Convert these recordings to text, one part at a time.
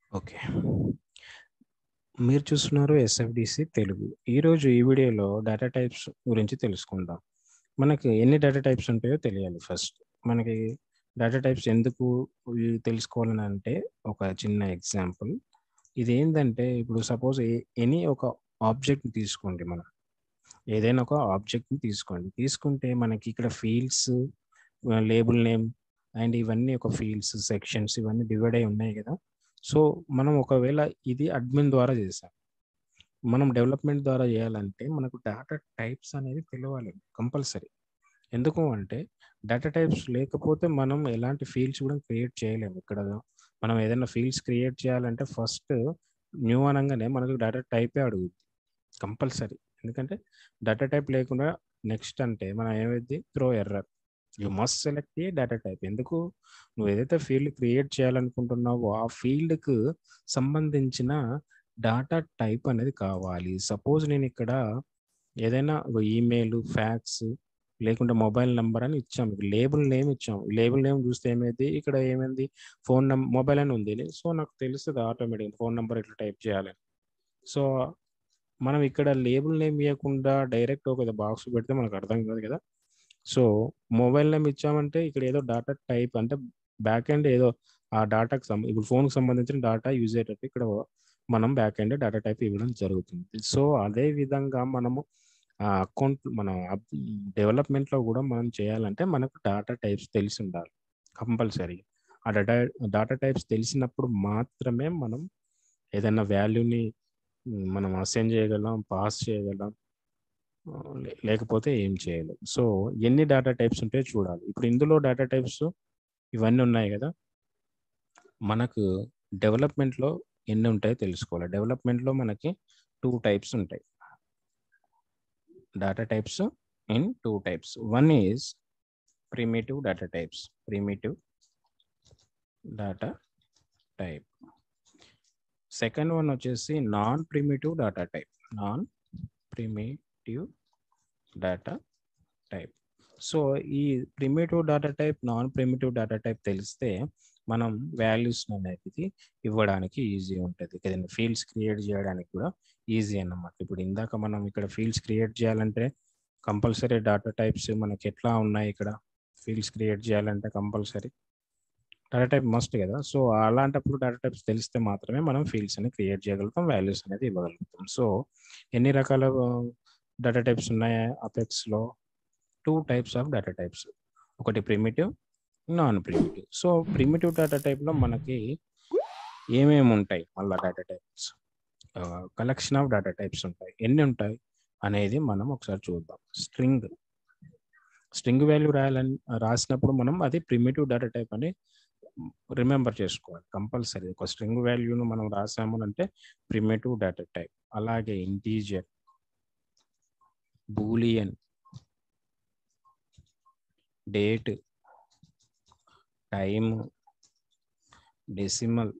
Okay. మీరు చూస్తున్నారు SFDC Telugu. ఈరోజు ఈ వీడియోలో డేటా టైప్స్ గురించి తెలుసుకుందాం. మనకి ఎన్ని డేటా టైప్స్ ఉంటాయో తెలియాలి ఫస్ట్. మనకి డేటా టైప్స్ ఎందుకు ఇవి తెలుసుకోవాలని అంటే ఒక చిన్న ఎగ్జాంపుల్. ఇదేందంటే ఇప్పుడు సపోజ్ ఎ ఎనీ ఒక ఆబ్జెక్ట్‌ని తీసుకోండి మనం. ఏదైనా ఒక ఆబ్జెక్ట్‌ని తీసుకోండి. తీసుకుంటే మనకి ఇక్కడ ఫీల్డ్స్, ఆహ్, లేబుల్ నేమ్ అండ్ ఇవన్నీ ఒక ఫీల్డ్స్, సెక్షన్స్ ఇవన్నీ డివైడ్ అయ్యి ఉన్నాయి గదా! సో, మనం ఒకవేళ ఇది అడ్మిన్ ద్వారా చేసాం. మనం డెవలప్‌మెంట్ ద్వారా చేయాలంటే మనకు డేటా టైప్స్ అనేవి తెలవాలి కంపల్సరీ. ఎందుకు అంటే డేటా టైప్స్ లేకపోతే మనం ఎలాంటి ఫీల్డ్స్ కూడా క్రియేట్ చేయలేము. ఇక్కడ మనం ఏదైనా ఫీల్డ్స్ క్రియేట్ చేయాలంటే ఫస్ట్ న్యూ అనంగానే మనకు డేటా టైపే అడుగుద్ది. కంపల్సరీ. ఎందుకంటే డేటా టైప్ లేకుండా నెక్స్ట్ అంటే మనం ఏమైద్ది throw error. You must select a data type. ఎందుకు? నువ్వు ఏదైతే ఫీల్డ్ క్రియేట్ చేయాలనుకుంటున్నావో ఆ ఫీల్డ్‌కు సంబంధించిన డేటా టైప్ అనేది కావాలి. సపోజ్ నేనిక్కడ ఏదైనా ఒక ఈమెయిల్, ఫ్యాక్స్ లేకుంటే మొబైల్ నంబర్ అని ఇచ్చాం. లేబుల్ నేమ్ ఇచ్చాం. లేబుల్ నేమ్ చూస్తే ఏమైద్ది ఇక్కడ ఏమైంది ఫోన్ నం మొబైల్ అని ఉంది. సో, నాకు తెలుస్తది ఆటోమేటిక్‌గా ఫోన్ నంబర్ ఎట్లా టైప్ చేయాలని. సో, మనం ఇక్కడ లేబుల్ నేమ్ ఇయ్యకుండా డైరెక్ట్ ఒక బాక్స్ పెడితే మనకు అర్థం కాదు కదా! సో, మొబైల్ నేమ్ ఇచ్చామంటే ఇక్కడ ఏదో డేటా టైప్ అంటే బ్యాక్ ఎండ్ ఏదో ఆ డేటాకి సం ఇప్పుడు ఫోన్‌కి సంబంధించిన డేటా యూజ్ అయ్యేటట్టు ఇక్కడ మనం బ్యాక్ ఎండ్ డేటా టైప్ ఇవ్వడం జరుగుతుంది. సో, అదే విధంగా మనము ఆహ్, అకౌంట్ మన అప్ డెవలప్‌మెంట్‌లో కూడా మనం చేయాలంటే మనకు డేటా టైప్స్ తెలిసుండాలి. కంపల్సరీ. ఆ డేటా డేటా టైప్స్ తెలిసినప్పుడు మాత్రమే మనం ఏదైనా వాల్యూని హ్మ్, మనం అసైన్ చేయగలం, పాస్ చేయగలం. ఆహ్, లే లేకపోతే ఏం చేయలేం. సో, ఎన్ని డేటా టైప్స్ ఉంటాయో చూడాలి. ఇప్పుడు ఇందులో డేటా టైప్స్ ఇవన్నీ ఉన్నాయి గదా! మనకు డెవలప్‌మెంట్‌లో ఎన్ని ఉంటాయో తెలుసుకోవాలి. డెవలప్‌మెంట్‌లో మనకి 2 టైప్స్ ఉంటాయి. Data types in 2 types. One is primitive data types. Primitive data type. Second one వచ్చేసి non primitive data type. Non primitive data type. So, ఈ primitive data type, non primitive data type తెలిస్తే మనం values అనేది ఇవ్వడానికి easy ఉంటది. ఏదైనా fields create చేయడానికి కూడా ఈజీ అన్నమాట. ఇప్పుడు ఇందాక మనం ఇక్కడ ఫీల్డ్స్ క్రియేట్ చేయాలంటే కంపల్సరీ డేటా టైప్స్ మనకి ఎట్లా ఉన్నాయి ఇక్కడ ఫీల్డ్స్ క్రియేట్ చేయాలంటే కంపల్సరీ డేటా టైప్ మస్ట్ కదా! సో, అలాంటప్పుడు డేటా టైప్స్ తెలిస్తే మాత్రమే మనం ఫీల్డ్స్ అని క్రియేట్ చేయగలుగుతాం. వాల్యూస్ అనేది ఇవ్వగలుగుతాం. సో, ఎన్ని రకాల డేటా టైప్స్ ఉన్నాయి అపెక్స్‌లో? 2 టైప్స్ ఆఫ్ డేటా టైప్స్. ఒకటి primitive, non primitive. So, primitive data టైప్‌లో మనకి ఏమేమి ఉంటాయి మళ్ళా data types? Ah, collection of data types ఉంటాయి. ఎన్ని ఉంటాయి అనేది మనం ఒకసారి చూద్దాం. స్ట్రింగ్. స్ట్రింగ్ వాల్యూ రాయాలని రాసినప్పుడు మనం అది ప్రిమిటివ్ డేటా టైప్ అని రిమెంబర్ చేసుకోవాలి. కంపల్సరీ. ఒక స్ట్రింగ్ వాల్యూను మనం రాసాము అంటే ప్రిమిటివ్ డేటా టైప్. అలాగే integer, boolean, date, time, decimal,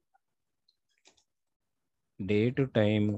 date, time,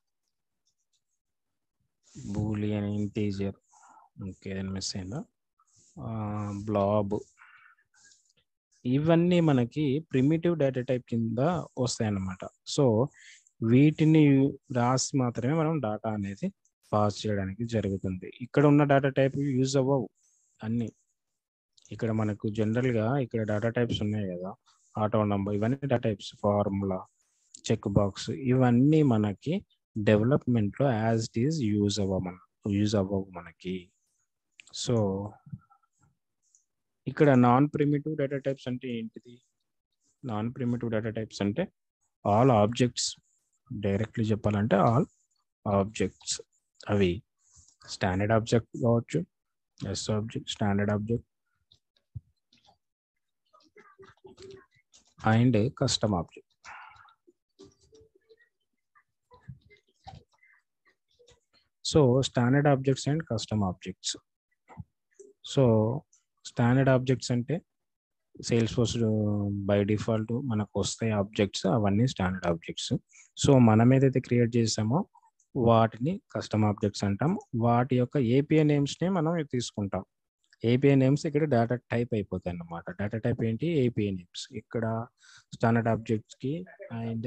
boolean, integer okay. ఏదైనా మిస్ అయిందా? ఆహ్, బ్లాబ్ ఇవన్నీ మనకి ప్రిమిటివ్ డేటా టైప్ కింద వస్తాయన్నమాట. సో, వీటిని రాసి మాత్రమే మనం డేటా అనేది పాస్ చేయడానికి జరుగుతుంది. ఇక్కడ ఉన్న డేటా టైప్ యూజ్ అవ్వవు అన్నీ. ఇక్కడ మనకు జనరల్‌గా ఇక్కడ డేటా టైప్స్ ఉన్నాయి గదా! ఆటో నంబర్ ఇవన్నీ data types. Formula, check box ఇవన్నీ మనకి డెవలప్‌మెంట్‌లో యాజ్ ఇట్ ఈజ్ యూజ్ అవ్వమన యూజ్ అవ్వవు మనకి. సో, ఇక్కడ నాన్ ప్రిమిటివ్ డేటా టైప్స్ అంటే ఏంటిది? నాన్ ప్రిమిటివ్ డేటా టైప్స్ అంటే ఆల్ ఆబ్జెక్ట్స్. డైరెక్ట్‌లీ చెప్పాలంటే ఆల్ ఆబ్జెక్ట్స్. అవి స్టాండర్డ్ ఆబ్జెక్ట్ కావచ్చు. S object, standard object. And custom object. So, standard objects and custom objects. So, standard objects అంటే Salesforce by default మనకు వస్తాయి objects అవన్నీ standard objects. So, మనం ఏదైతే create చేసామో వాటిని కస్టమ్ ఆబ్జెక్ట్స్ అంటాం. వాటి యొక్క ఏపీఐ నేమ్స్‌ని మనం తీసుకుంటాం. ఏపీఐ నేమ్స్ ఇక్కడ డేటా టైప్ అయిపోతాయి అన్నమాట డేటా టైప్ ఏంటి ఏపీఐ నేమ్స్ ఇక్కడ స్టాండర్డ్ ఆబ్జెక్ట్స్కి అండ్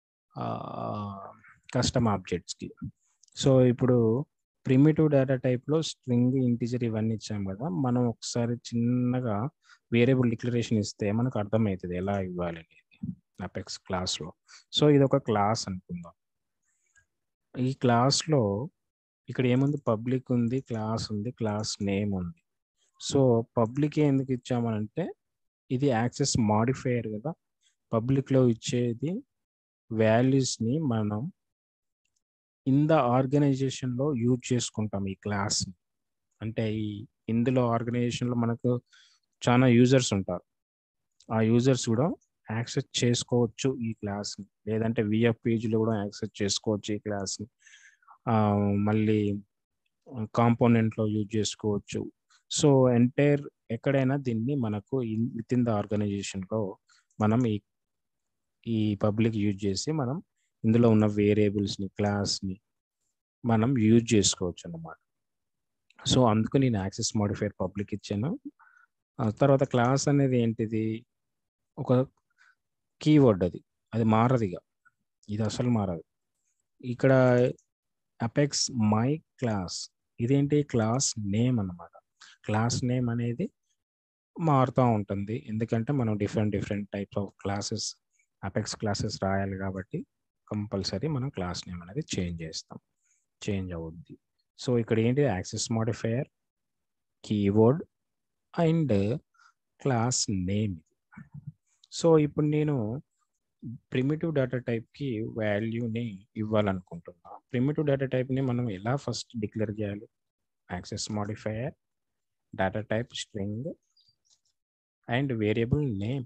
కస్టమ్ ఆబ్జెక్ట్స్కి సో ఇప్పుడు ప్రిమిటివ్ డేటా టైప్లో స్ట్రింగ్ ఇంటిజర్ ఇవన్నీ ఇచ్చాం కదా మనం ఒకసారి చిన్నగా వేరియబుల్ డిక్లరేషన్ ఇస్తే మనకు అర్థమవుతుంది ఎలా ఇవ్వాలి అనేది అపెక్స్ క్లాస్లో సో ఇది ఒక క్లాస్ అనుకుందాం ఈ క్లాస్లో ఇక్కడ ఏముంది పబ్లిక్ ఉంది క్లాస్ ఉంది క్లాస్ నేమ్ ఉంది సో పబ్లిక్ ఎందుకు ఇచ్చామనంటే ఇది యాక్సెస్ మాడిఫైయర్ కదా పబ్లిక్లో ఇచ్చేది వాల్యూస్ని మనం ఇన్ ద ఆర్గనైజేషన్లో యూజ్ చేసుకుంటాం ఈ క్లాస్ని అంటే ఈ ఇందులో ఆర్గనైజేషన్లో మనకు చాలా యూజర్స్ ఉంటారు ఆ యూజర్స్ కూడా యాక్సెస్ చేసుకోవచ్చు ఈ క్లాస్ని లేదంటే విఎఫ్ పేజ్లో కూడా యాక్సెస్ చేసుకోవచ్చు ఈ క్లాస్ని మళ్ళీ కాంపోనెంట్లో యూజ్ చేసుకోవచ్చు సో ఎంటైర్ ఎక్కడైనా దీన్ని మనకు విత్ ఇన్ ద ఆర్గనైజేషన్లో మనం ఈ ఈ పబ్లిక్ యూజ్ చేసి మనం ఇందులో ఉన్న వేరియబుల్స్ని క్లాస్ని మనం యూజ్ చేసుకోవచ్చు అన్నమాట సో అందుకు నేను యాక్సెస్ మాడిఫైర్ పబ్లిక్ ఇచ్చాను తర్వాత క్లాస్ అనేది ఏంటిది ఒక కీవర్డ్ అది అది మారదిగా ఇది అసలు మారదు ఇక్కడ అపెక్స్ మై క్లాస్ ఇదేంటి క్లాస్ నేమ్ అన్నమాట క్లాస్ నేమ్ అనేది మారుతూ ఉంటుంది ఎందుకంటే మనం different different types of classes Apex classes రాయాలి కాబట్టి కంపల్సరీ మనం క్లాస్ నేమ్ అనేది చేంజ్ చేస్తాం చేంజ్ అవుద్ది సో ఇక్కడ ఏంటి access modifier keyword and class name so ఇప్పుడు నేను ప్రిమిటివ్ డేటా టైప్కి వాల్యూని ఇవ్వాలనుకుంటున్నా ప్రిమిటివ్ డేటా టైప్ని మనం ఎలా ఫస్ట్ డిక్లేర్ చేయాలి access modifier data type string and variable name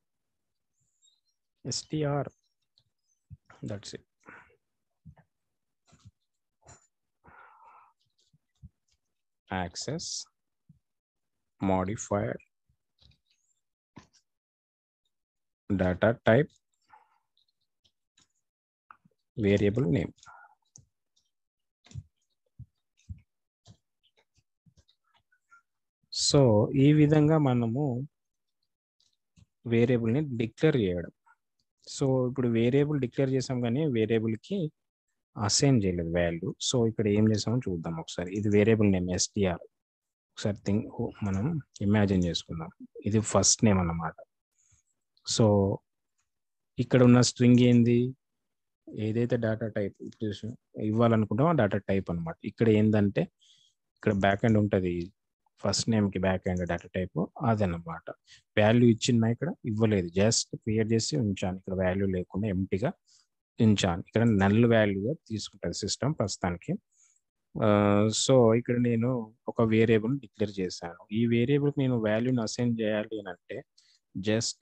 str that's it access modifier data type variable name so ఈ విధంగా మనము వేరియబుల్ని డిక్లేర్ చేయడం సో ఇప్పుడు వేరియబుల్ డిక్లేర్ చేసాం కానీ వేరియబుల్కి అసైన్ చేయలేదు వాల్యూ సో ఇక్కడ ఏం చేసామో చూద్దాం ఒకసారి ఇది వేరియబుల్ నేమ్ ఎస్టిఆర్ ఒకసారి థింక్ మనం ఇమాజిన్ చేసుకుందాం ఇది ఫస్ట్ నేమ్ అన్నమాట సో ఇక్కడ ఉన్న స్ట్రింగ్ ఏంది ఏదైతే డేటా టైప్ ఇవ్వాలనుకుంటామో ఆ డేటా టైప్ అనమాట ఇక్కడ ఏంటంటే ఇక్కడ బ్యాక్ ఎండ్ ఉంటుంది ఫస్ట్ నేమ్కి బ్యాక్ ఎండ్ డేటా టైప్ అదనమాట వాల్యూ ఇచ్చిన ఇక్కడ ఇవ్వలేదు జస్ట్ క్రియేట్ చేసి ఉంచాను ఇక్కడ వాల్యూ లేకుండా ఎంటీగా ఉంచాను ఇక్కడ నల్ వాల్యూగా తీసుకుంటుంది సిస్టమ్ ప్రస్తుతానికి సో ఇక్కడ నేను ఒక వేరియబుల్ డిక్లేర్ చేశాను ఈ వేరియబుల్కి నేను వాల్యూని అసైన్ చేయాలి అని అంటే జస్ట్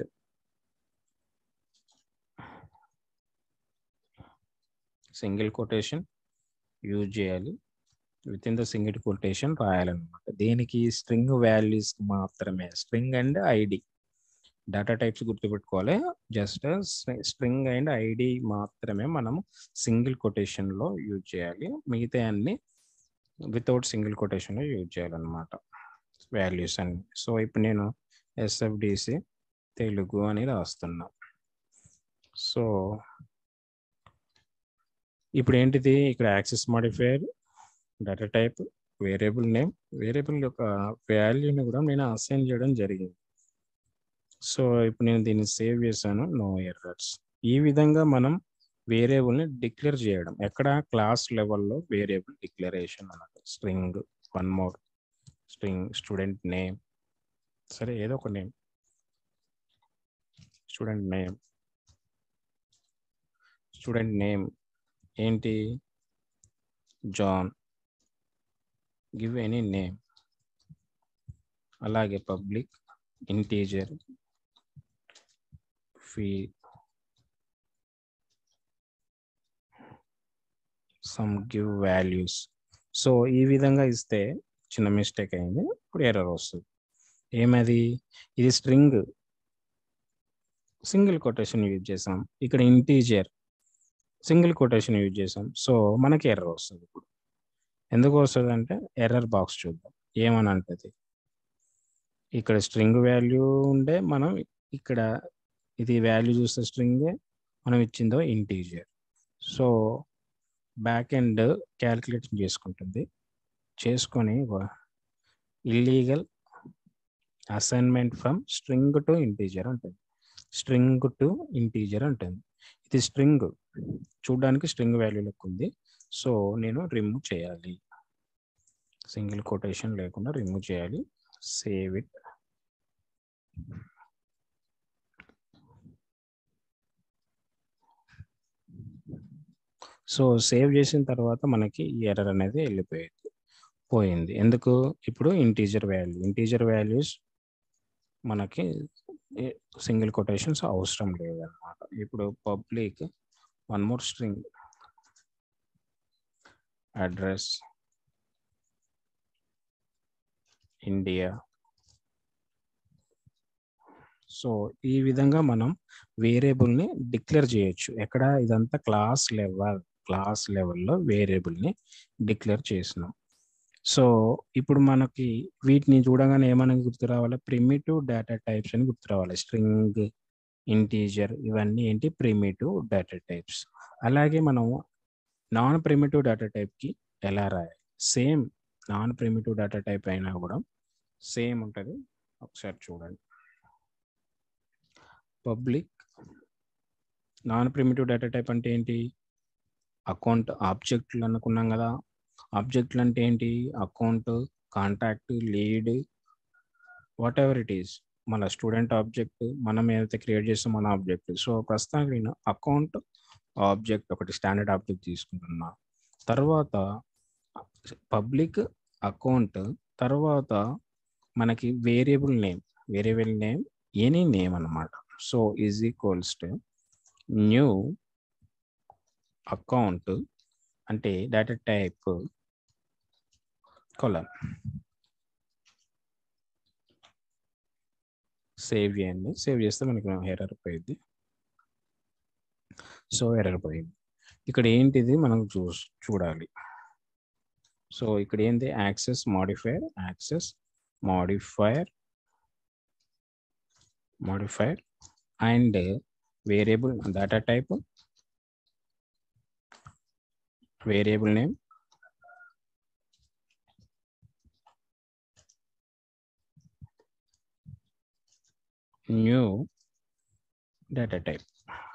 సింగిల్ కొటేషన్ యూజ్ చేయాలి within the single quotation రాయాలన్నమాట దేనికి స్ట్రింగ్ వాల్యూస్ మాత్రమే string and ID data types గుర్తుపెట్టుకోవాలి జస్ట్ స్ట్రింగ్ అండ్ ఐడి మాత్రమే మనం సింగిల్ కొటేషన్లో యూజ్ చేయాలి మిగతా అన్ని వితౌట్ సింగిల్ కొటేషన్లో యూజ్ చేయాలన్నమాట వాల్యూస్ అన్ని సో ఇప్పుడు నేను ఎస్ఎఫ్డిసి తెలుగు అని రాస్తున్నా సో ఇప్పుడు ఏంటిది ఇక్కడ access modifier data type variable name variable యొక్క వాల్యూని కూడా నేను అసైన్ చేయడం జరిగింది సో ఇప్పుడు నేను దీన్ని సేవ్ చేశాను నో ఎర్రర్స్ ఈ విధంగా మనం వేరియబుల్ని డిక్లేర్ చేయడం ఎక్కడ క్లాస్ లెవెల్లో వేరియబుల్ డిక్లరేషన్ అన్నట్టు string one more string student name సరే ఏదో ఒక name student name student name ఏంటి జాన్ గివ్ ఎనీ నేమ్ అలాగే public integer fee some give values so ఈ విధంగా ఇస్తే చిన్న మిస్టేక్ అయింది ఇప్పుడు ఎర్రర్ వస్తుంది ఏమది ఇది స్ట్రింగ్ సింగిల్ కొటేషన్ యూజ్ చేసాం ఇక్కడ ఇంటీజర్ సింగిల్ కొటేషన్ యూజ్ చేసాం సో మనకి ఎర్రర్ వస్తుంది ఇప్పుడు ఎందుకు వస్తుంది అంటే ఎర్రర్ బాక్స్ చూద్దాం ఏమని అంటది ఇక్కడ స్ట్రింగ్ వాల్యూ ఉండే మనం ఇక్కడ ఇది వాల్యూ చూస్తే స్ట్రింగ్ మనం ఇచ్చిందో integer so back end calculation చేసుకుంటుంది చేసుకొని illegal assignment from string to integer ఉంటుంది స్ట్రింగ్ టు ఇంటీజర్ ఉంటుంది ఇది స్ట్రింగ్ చూడడానికి స్ట్రింగ్ వాల్యూ లెక్క ఉంది సో నేను రిమూవ్ చేయాలి సింగిల్ కొటేషన్ లేకుండా రిమూవ్ చేయాలి సేవ్ ఇట్ సో సేవ్ చేసిన తర్వాత మనకి ఈ ఎర్రర్ అనేది వెళ్ళిపోయింది పోయింది ఎందుకు ఇప్పుడు ఇంటీజర్ వాల్యూ ఇంటీజర్ వాల్యూస్ మనకి సింగిల్ కొటేషన్స్ అవసరం లేదన్నమాట ఇప్పుడు public one more string address India so ఈ విధంగా మనం వేరియబుల్ని డిక్లేర్ చేయొచ్చు ఎక్కడ ఇదంతా క్లాస్ లెవెల్ క్లాస్ లెవెల్లో వేరియబుల్ని డిక్లేర్ చేసినాం సో ఇప్పుడు మనకి వీటిని చూడగానే ఏమైనా గుర్తు రావాలి ప్రిమిటివ్ డేటా టైప్స్ అని గుర్తు రావాలి స్ట్రింగ్ ఇంటీజర్ ఇవన్నీ ఏంటి ప్రిమిటివ్ డేటా టైప్స్ అలాగే మనం నాన్ ప్రిమిటివ్ డేటా టైప్కి ఎలా రాయాలి same non primitive data type అయినా కూడా సేమ్ ఉంటుంది ఒకసారి చూడండి public non primitive data type అంటే ఏంటి అకౌంట్ ఆబ్జెక్ట్లు అనుకున్నాం కదా ఆబ్జెక్ట్లు అంటే ఏంటి account contact lead whatever it is మన స్టూడెంట్ ఆబ్జెక్ట్ మనం ఏదైతే క్రియేట్ చేస్తాం మన ఆబ్జెక్ట్ సో ప్రస్తుతానికి నేను అకౌంట్ ఆబ్జెక్ట్ ఒకటి స్టాండర్డ్ ఆబ్జెక్ట్ తీసుకుంటున్నా తర్వాత పబ్లిక్ అకౌంట్ తర్వాత మనకి variable name variable name any name అన్నమాట so is equals to new account అంటే డేటా టైప్ కొలన్ సేవ్ చేయండి సేవ్ చేస్తే మనకి ఎర్రర్ పోయింది సో ఎర్రర్ పోయింది ఇక్కడ ఏంటిది మనం చూ చూడాలి సో ఇక్కడ ఏంటి access modifier access modifier modifier and variable data type variable name new data type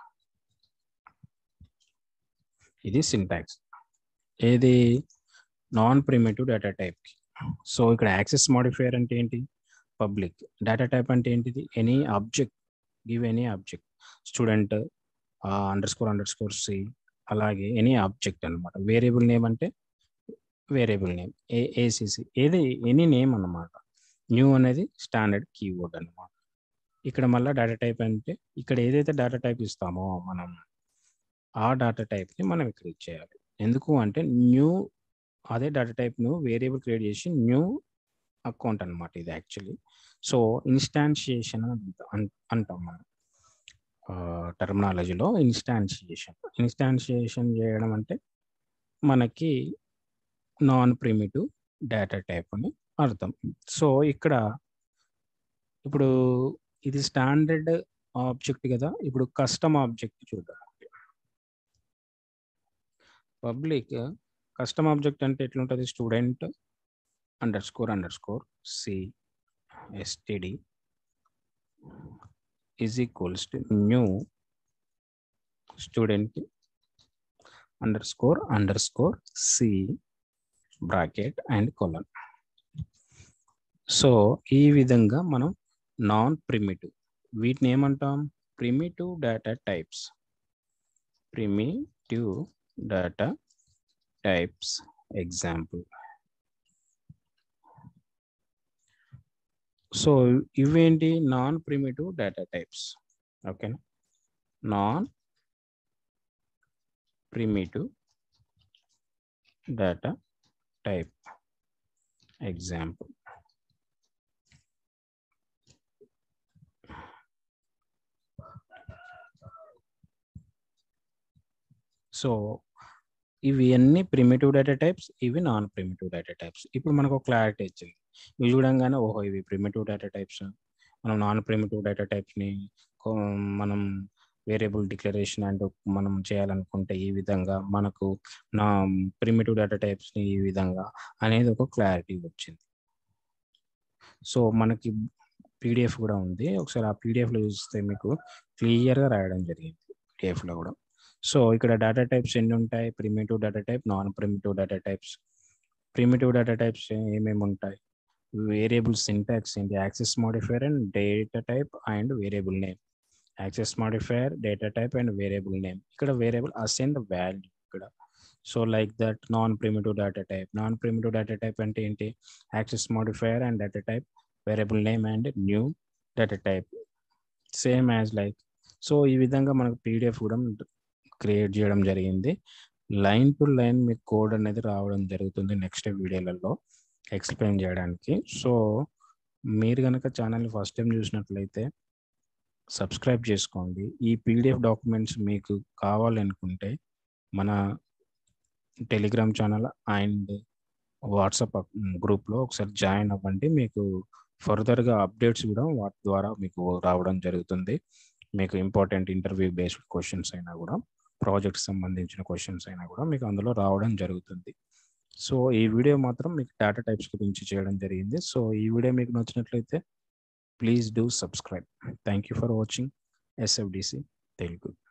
ఇది సింటాక్స్ ఏది నాన్ ప్రిమిటివ్ డేటా టైప్కి సో ఇక్కడ యాక్సెస్ మాడిఫైయర్ అంటే ఏంటి పబ్లిక్ డేటా టైప్ అంటే ఏంటిది any object give any object student underscore underscore C అలాగే any object అనమాట వేరియబుల్ నేమ్ అంటే వేరియబుల్ నేమ్ ఏ ఏసీసీ ఏది ఎనీ నేమ్ అన్నమాట న్యూ అనేది స్టాండర్డ్ కీవర్డ్ అనమాట ఇక్కడ మళ్ళీ డేటా టైప్ అంటే ఇక్కడ ఏదైతే డేటా టైప్ ఇస్తామో మనం ఆ డేటా టైప్ని మనం ఇక్కడ ఇచ్చేయాలి ఎందుకు అంటే న్యూ అదే డేటా టైప్ను వేరియబుల్ క్రియేట్ చేసి న్యూ అకౌంట్ అనమాట ఇది యాక్చువల్లీ సో ఇన్స్టాన్షియేషన్ అంటాం మనం టర్మినాలజీలో ఇన్స్టాన్షియేషన్ ఇన్స్టాన్షియేషన్ చేయడం అంటే మనకి నాన్ ప్రిమిటివ్ డేటా టైప్ అని అర్థం సో ఇక్కడ ఇప్పుడు ఇది స్టాండర్డ్ ఆబ్జెక్ట్ కదా ఇప్పుడు కస్టమ్ ఆబ్జెక్ట్ చూద్దాం పబ్లిక్ కస్టమ్ ఆబ్జెక్ట్ అంటే ఎట్లుంటుంది student underscore underscore C STD is equals to new student underscore underscore C bracket and colon so ఈ విధంగా మనం నాన్ ప్రిమిటివ్ వీటిని ఏమంటాం primitive data types primitive data types example so ఇవేంటి non primitive data types ఓకేనా non primitive data type example so ఇవి అన్ని primitive data types ఇవి నాన్ ప్రిమిటివ్ డేటా టైప్స్ ఇప్పుడు మనకు ఒక క్లారిటీ వచ్చింది ఇవి చూడంగానే ఓహో ఇవి ప్రిమిటివ్ డేటా టైప్స్ మనం నాన్ ప్రిమిటివ్ డేటా టైప్స్ని మనం వేరియబుల్ డిక్లరేషన్ అండ్ మనం చేయాలనుకుంటే ఈ విధంగా మనకు నా ప్రిమిటివ్ డేటా టైప్స్ని ఈ విధంగా అనేది ఒక క్లారిటీ వచ్చింది సో మనకి పీడిఎఫ్ కూడా ఉంది ఒకసారి ఆ పీడిఎఫ్లో చూస్తే మీకు క్లియర్గా రాయడం జరిగింది పీడిఎఫ్లో కూడా సో ఇక్కడ డేటా టైప్స్ ఎన్ని ఉంటాయి primitive data type non primitive data types primitive data types ఏమేమి ఉంటాయి వేరియబుల్ సింటాక్స్ ఏంటి access modifier and data type and variable name access modifier data type and variable name ఇక్కడ వేరియబుల్ అసెండ్ ద వాల్యూ ఇక్కడ so like that non primitive data type non primitive data type అంటే ఏంటి access modifier and data type variable name and new data type same as like so ఈ విధంగా మనకు PDF కూడా create చేయడం జరిగింది line to line మీకు code అనేది రావడం జరుగుతుంది నెక్స్ట్ వీడియోలలో ఎక్స్ప్లెయిన్ చేయడానికి సో మీరు కనుక ఛానల్ని ఫస్ట్ టైం చూసినట్లయితే సబ్స్క్రైబ్ చేసుకోండి ఈ పీడిఎఫ్ డాక్యుమెంట్స్ మీకు కావాలనుకుంటే మన టెలిగ్రామ్ ఛానల్ అండ్ వాట్సాప్ గ్రూప్లో ఒకసారి జాయిన్ అవ్వండి మీకు ఫర్దర్గా అప్డేట్స్ కూడా వాటి ద్వారా మీకు రావడం జరుగుతుంది మీకు ఇంపార్టెంట్ ఇంటర్వ్యూ బేస్డ్ క్వశ్చన్స్ అయినా కూడా ప్రాజెక్ట్ సంబంధించిన క్వశ్చన్స్ అయినా కూడా మీకు అందులో రావడం జరుగుతుంది సో ఈ వీడియో మాత్రం మీకు డేటా టైప్స్ గురించి చేయడం జరిగింది సో ఈ వీడియో మీకు నచ్చినట్లయితే please do subscribe thank you for watching SFDC Telugu